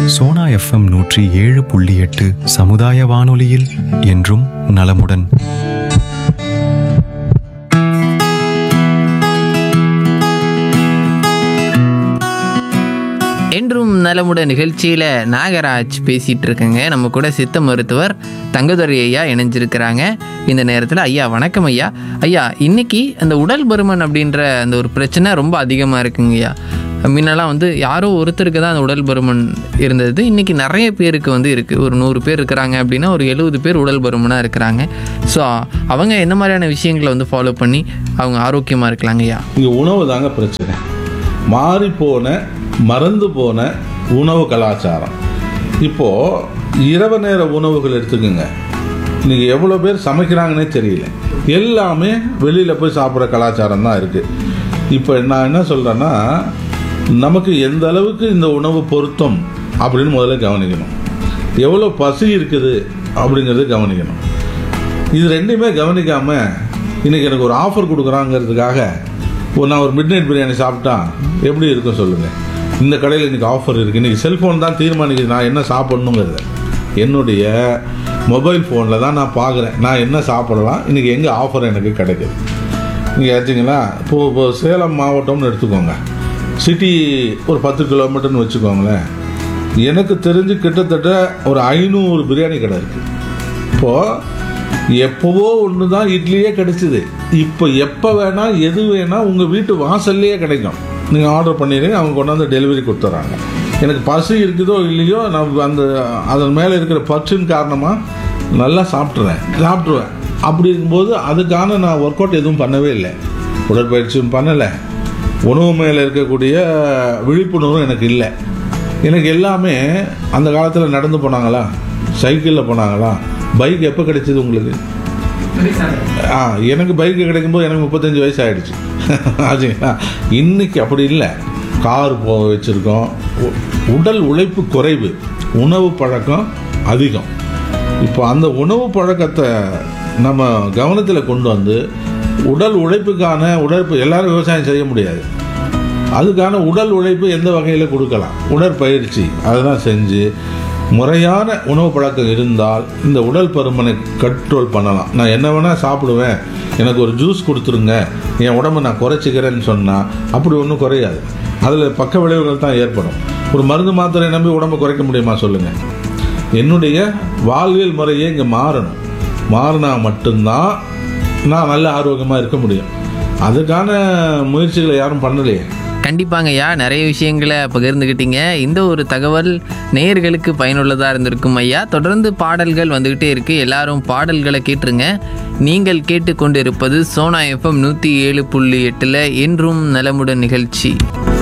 Sona FM நூற்றி ஏழு புள்ளி எட்டு சமுதாய வானொலியில் என்றும் நலமுடன் என்றும் நலமுட நிகழ்ச்சியில் நாகராஜ் பேசிகிட்டு இருக்கேங்க நம்ம கூட சித்த மருத்துவர் தங்கதுரை ஐயா இணைஞ்சிருக்கிறாங்க இந்த நேரத்தில் ஐயா வணக்கம் ஐயா ஐயா இன்னைக்கு அந்த உடல் பருமன் அப்படின்ற அந்த ஒரு பிரச்சனை ரொம்ப அதிகமாக இருக்குங்க ஐயா முன்னெல்லாம் வந்து யாரோ ஒருத்தருக்கு தான் அந்த உடல் பருமன் இருந்தது இன்றைக்கி நிறைய பேருக்கு வந்து இருக்குது ஒரு நூறு பேர் இருக்கிறாங்க அப்படின்னா ஒரு எழுபது பேர் உடல் பருமனாக இருக்கிறாங்க ஸோ அவங்க என்ன மாதிரியான விஷயங்களை வந்து ஃபாலோ பண்ணி அவங்க ஆரோக்கியமாக இருக்கலாங்க ஐயா இங்கே உணவு தாங்க பிரச்சனை மாறிப்போன மறந்து போன உணவு கலாச்சாரம் இப்போது இரவு நேர உணவுகள் எடுத்துக்கோங்க இன்னைக்கு எவ்வளோ பேர் சமைக்கிறாங்கன்னே தெரியல எல்லாமே வெளியில் போய் சாப்பிட்ற கலாச்சாரம் தான் இருக்குது இப்போ நான் என்ன சொல்கிறேன்னா நமக்கு எந்த அளவுக்கு இந்த உணவு பொருத்தம் அப்படின்னு முதல்ல கவனிக்கணும் எவ்வளோ பசி இருக்குது அப்படிங்கிறத கவனிக்கணும் இது ரெண்டையுமே கவனிக்காம இன்னைக்கு எனக்கு ஒரு ஆஃபர் கொடுக்குறாங்கிறதுக்காக ஒரு நான் ஒரு மிட் நைட் பிரியாணி சாப்பிட்டா எப்படி இருக்கும் சொல்லுங்கள் இந்த கடையில் இன்னைக்கு ஆஃபர் இருக்குது இன்னைக்கு செல்ஃபோன் தான் தீர்மானிக்குது நான் என்ன சாப்பிடணுங்கிறத என்னுடைய மொபைல் ஃபோனில் தான் நான் பார்க்குறேன் நான் என்ன சாப்பிடலாம் இன்னைக்கு எங்கே ஆஃபர் எனக்கு கிடைக்குது நீங்கள் ஆச்சுங்களா இப்போ இப்போ சேலம் மாவட்டம்னு எடுத்துக்கோங்க சிட்டி ஒரு பத்து கிலோமீட்டர்னு வச்சுக்கோங்களேன் எனக்கு தெரிஞ்சு கிட்டத்தட்ட ஒரு ஐநூறு பிரியாணி கடை இருக்குது இப்போது எப்போவோ ஒன்று தான் இட்லியே கிடைச்சிது இப்போ எப்போ வேணால் எது வேணால் உங்கள் வீட்டு வாசல்லையே கிடைக்கும் நீங்கள் ஆர்டர் பண்ணிடுங்க அவங்க கொண்டாந்து டெலிவரி கொடுத்துட்றாங்க எனக்கு பசி இருக்குதோ இல்லையோ நான் அந்த அதன் மேலே இருக்கிற பற்றின் காரணமாக நல்லா சாப்பிட்ருவேன் சாப்பிட்ருவேன் அப்படி இருக்கும்போது அதுக்கான நான் ஒர்க் அவுட் எதுவும் பண்ணவே இல்லை உடற்பயிற்சியும் பண்ணலை உணவு மேலே இருக்கக்கூடிய விழிப்புணர்வும் எனக்கு இல்லை எனக்கு எல்லாமே அந்த காலத்தில் நடந்து போனாங்களா சைக்கிளில் போனாங்களா பைக் எப்போ கிடைச்சது உங்களுக்கு ஆ எனக்கு பைக்கு கிடைக்கும்போது எனக்கு முப்பத்தஞ்சு வயசு ஆயிடுச்சு ஆச்சுங்களா இன்னைக்கு அப்படி இல்லை கார் போக வச்சுருக்கோம் உ- உடல் உழைப்பு குறைவு உணவு பழக்கம் அதிகம் இப்போ அந்த உணவு பழக்கத்தை நம்ம கவனத்தில் கொண்டு வந்து உடல் உழைப்புக்கான உழைப்பு எல்லாரும் விவசாயம் செய்ய முடியாது அதுக்கான உடல் உழைப்பு எந்த வகையில் கொடுக்கலாம் உடற்பயிற்சி அதெல்லாம் செஞ்சு முறையான உணவு பழக்கம் இருந்தால் இந்த உடல் பருமனை கண்ட்ரோல் பண்ணலாம் நான் என்ன வேணால் சாப்பிடுவேன் எனக்கு ஒரு ஜூஸ் கொடுத்துருங்க என் உடம்பை நான் குறைச்சிக்கிறேன்னு சொன்னால் அப்படி ஒன்றும் குறையாது அதில் பக்க விளைவுகள் தான் ஏற்படும் ஒரு மருந்து மாத்திரை நம்பி உடம்பை குறைக்க முடியுமா சொல்லுங்கள் என்னுடைய வாழ்வியல் முறையே இங்கே மாறணும் மாறினா மட்டும்தான் நான் நல்ல ஆரோக்கியமாக இருக்க முடியும் அதுக்கான முயற்சிகளை யாரும் பண்ணலையே கண்டிப்பாங்க ஐயா நிறைய விஷயங்களை பகிர்ந்துக்கிட்டீங்க இந்த ஒரு தகவல் நேயர்களுக்கு பயனுள்ளதாக இருந்திருக்கும் ஐயா தொடர்ந்து பாடல்கள் வந்துக்கிட்டே இருக்கு எல்லாரும் பாடல்களை கேட்டுருங்க நீங்கள் கேட்டுக்கொண்டிருப்பது சோனா எஃப்எம் நூற்றி ஏழு புள்ளி எட்டில் என்றும் நலமுடன் நிகழ்ச்சி